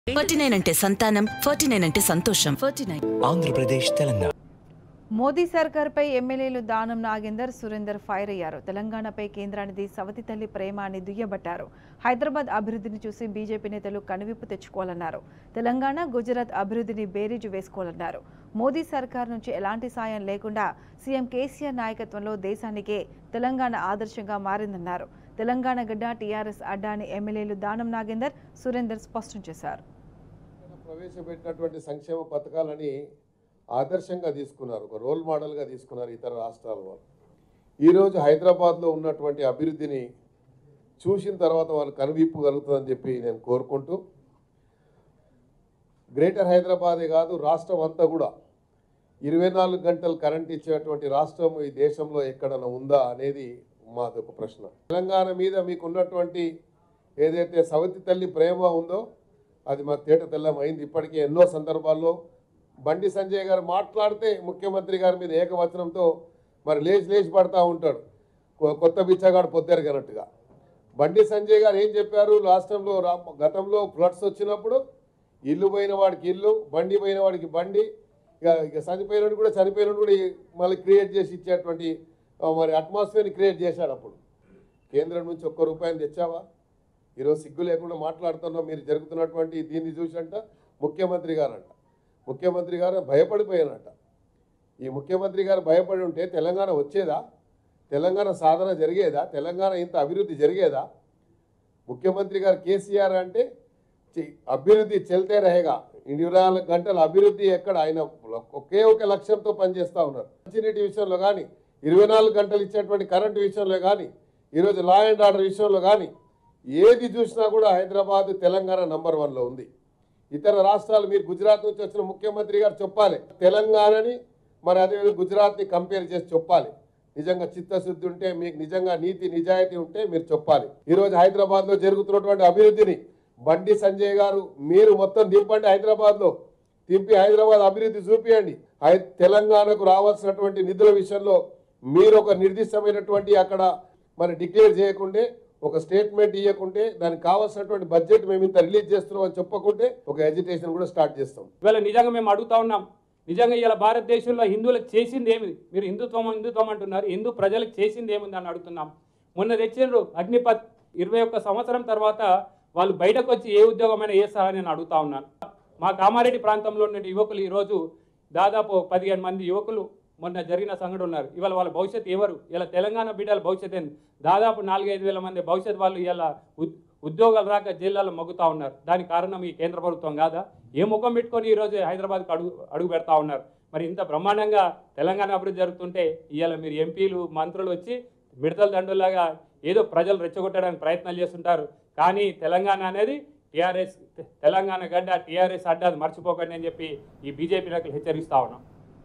forty nine అంటే సంతానం forty nine అంటే సంతోషం ఫార్టీ నైన్ ఆంధ్రప్రదేశ్ తెలంగాణ మోదీ సర్కార్పై ఎమ్మెల్యేలు దానం నాగేందర్ సురేందర్ ఫైర్ అయ్యారు తెలంగాణపై కేంద్రానిది సవతి తల్లి ప్రేమ అని దుయ్యబట్టారు హైదరాబాద్ అభివృద్ధిని చూసి బీజేపీ నేతలు కనువిప్పు తెచ్చుకోవాలన్నారు తెలంగాణ గుజరాత్ అభివృద్ధిని బేరీజు వేసుకోవాలన్నారు మోదీ సర్కార్ నుంచి ఎలాంటి సాయం లేకుండా సీఎం కేసీఆర్ నాయకత్వంలో దేశానికే తెలంగాణ ఆదర్శంగా మారిందన్నారు తెలంగాణ గడ్డ టీఆర్ఎస్ అడ్డా అని ఎమ్మెల్యేలు దానం నాగేందర్ సురేందర్ స్పష్టం చేశారు ప్రవేశపెట్టినటువంటి సంక్షేమ పథకాలని ఆదర్శంగా తీసుకున్నారు ఒక రోల్ మోడల్గా తీసుకున్నారు ఇతర రాష్ట్రాల వాళ్ళు ఈరోజు హైదరాబాద్లో ఉన్నటువంటి అభివృద్ధిని చూసిన తర్వాత వాళ్ళు కనువిప్పగలుగుతుందని చెప్పి నేను కోరుకుంటూ గ్రేటర్ హైదరాబాదే కాదు రాష్ట్రం అంతా కూడా ఇరవై నాలుగు గంటలు కరెంట్ ఇచ్చేటువంటి రాష్ట్రం ఈ దేశంలో ఎక్కడైనా ఉందా అనేది మాది ఒక ప్రశ్న తెలంగాణ మీద మీకు ఉన్నటువంటి ఏదైతే సవతి తల్లి ప్రేమ ఉందో అది మాకు తేట తెల్లమైంది ఇప్పటికే ఎన్నో సందర్భాల్లో బండి సంజయ్ గారు మాట్లాడితే ముఖ్యమంత్రి గారి మీద ఏకవచనంతో మరి లేచి లేచి పడతా ఉంటాడు కొ- కొత్త బిచ్చగాడు పొద్దెరగనట్టుగా బండి సంజయ్ గారు ఏం చెప్పారు రాష్ట్రంలో రా గతంలో ఫ్లడ్స్ వచ్చినప్పుడు ఇల్లు పోయిన వాడికి ఇల్లు బండి పోయిన వాడికి బండి ఇక ఇక చనిపోయినోడు కూడా చనిపోయినోడు కూడా ఈ మళ్ళీ క్రియేట్ చేసి ఇచ్చేటువంటి ఆ, మరి అట్మాస్ఫియర్ని క్రియేట్ చేశాడు అప్పుడు కేంద్రం నుంచి ఒక్క రూపాయలు తెచ్చావా ఈరోజు సిగ్గు లేకుండా మాట్లాడుతున్నాం మీరు జరుగుతున్నటువంటి దీన్ని చూసంట ముఖ్యమంత్రి గారంట ముఖ్యమంత్రి గారు భయపడిపోయానంట ఈ ముఖ్యమంత్రి గారు భయపడి ఉంటే తెలంగాణ వచ్చేదా తెలంగాణ సాధన జరిగేదా తెలంగాణ ఇంత అభివృద్ధి జరిగేదా ముఖ్యమంత్రి గారు కేసీఆర్ అంటే చి- అభివృద్ధి చెల్తే రహేగా ఇరవై నాలుగు గంటల అభివృద్ధి ఎక్కడ ఆయన ఒకే ఒక లక్ష్యంతో పనిచేస్తూ ఉన్నారు మంచినీటి విషయంలో కానీ ఇరవై నాలుగు గంటలు ఇచ్చేటువంటి కరెంటు విషయంలో కానీ ఈరోజు లా అండ్ ఆర్డర్ విషయంలో కానీ ఏది చూసినా కూడా హైదరాబాద్ తెలంగాణ నంబర్ వన్లో ఉంది ఇతర రాష్ట్రాలు మీరు గుజరాత్ నుంచి వచ్చిన ముఖ్యమంత్రి గారు చెప్పాలి తెలంగాణని మరి అదేవిధంగా గుజరాత్ని కంపేర్ చేసి చెప్పాలి నిజంగా చిత్తశుద్ధి ఉంటే మీకు నిజంగా నీతి నిజాయితీ ఉంటే మీరు చెప్పాలి ఈరోజు హైదరాబాద్లో జరుగుతున్నటువంటి అభివృద్ధిని బండి సంజయ్ గారు మీరు మొత్తం దింపండి హైదరాబాద్లో దింపి హైదరాబాద్ అభివృద్ధి చూపియండి హై తెలంగాణకు రావాల్సినటువంటి నిధుల విషయంలో మీరు ఒక నిర్దిష్టమైనటువంటి అక్కడ మరి డిక్లేర్ చేయకుంటే ఒక స్టేట్మెంట్ ఇవ్వకుంటే దానికి కావాల్సినటువంటి బడ్జెట్ మేము ఇంత రిలీజ్ చేస్తున్నాం అని చెప్పకుంటే ఒక ఎజిటేషన్ కూడా స్టార్ట్ చేస్తాం ఇవాళ నిజంగా మేము అడుగుతా ఉన్నాం నిజంగా ఇలా భారతదేశంలో హిందువులకు చేసింది ఏమి మీరు హిందుత్వం హిందుత్వం అంటున్నారు హిందూ ప్రజలకు చేసింది ఏముంది అని అడుగుతున్నాం మొన్న తెచ్చిండ్రు అగ్నిపత్ ఇరవై ఒక్క సంవత్సరం తర్వాత వాళ్ళు బయటకు వచ్చి ఏ ఉద్యోగమైనా చేస్తారని నేను అడుగుతా ఉన్నాను మా కామారెడ్డి ప్రాంతంలో ఉన్న యువకులు ఈరోజు దాదాపు పదిహేను మంది యువకులు మొన్న జరిగిన సంఘటన ఉన్నారు ఇవాళ వాళ్ళ భవిష్యత్తు ఎవరు ఇలా తెలంగాణ బిడ్డల భవిష్యత్తు ఏంది దాదాపు నాలుగైదు వేల మంది భవిష్యత్ వాళ్ళు ఇలా ఉద్యోగాలు రాక జిల్లాలో మగ్గుతా ఉన్నారు దానికి కారణం ఈ కేంద్ర ప్రభుత్వం కాదా ఏ ముఖం పెట్టుకొని ఈరోజు హైదరాబాద్కు అడుగు అడుగు పెడతా ఉన్నారు మరి ఇంత బ్రహ్మాండంగా తెలంగాణ అభివృద్ధి జరుగుతుంటే ఇవాళ మీరు ఎంపీలు మంత్రులు వచ్చి మిడతల దండులాగా ఏదో ప్రజలు రెచ్చగొట్టడానికి ప్రయత్నాలు చేస్తుంటారు కానీ తెలంగాణ అనేది టీఆర్ఎస్ తెలంగాణ గడ్డ టీఆర్ఎస్ అడ్డా అది మర్చిపోకండి అని చెప్పి ఈ బీజేపీ నాయకులు హెచ్చరిస్తా ఉన్నాం